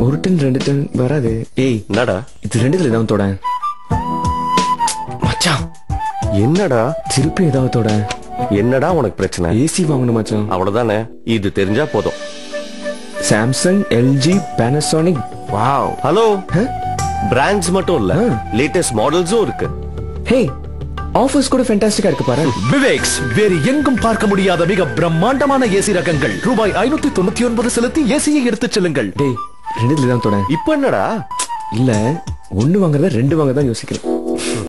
ஒரு டன் ரெண்டு டன் வராது ஏய் என்னடா இது ரெண்டுல ஏதாவது தொட மச்சான் என்னடா திருப்பி ஏதாவது தொட என்னடா உனக்கு பிரச்சனை ஏசி வாங்கணும் மச்சான் அவ்வளவுதானே இது தெரிஞ்சா போதும் Samsung LG Panasonic wow hello brands மட்டும் இல்ல ஆ. லேட்டஸ்ட் மாடல்ஸும் இருக்கு ஹே ஆஃபர்ஸ் கூட ஃபேண்டாஸ்டிக்கா இருக்கு பாரு விவேக்ஸ் வேறு எங்கும் பார்க்க முடியாத மிக பிரம்மாண்டமான ஏசி ரகங்கள் ரூபாய் ஐநூத்தி தொண்ணூத்தி ஒன்பது செலுத்தி ஏசியை எடுத்துச் செல்லுங்கள் டேய் ரெண்டுல தான் தொட இப்ப என்னடா இல்ல ஒண்ணு வாங்குறத ரெண்டு வாங்க தான் யோசிக்கிறேன்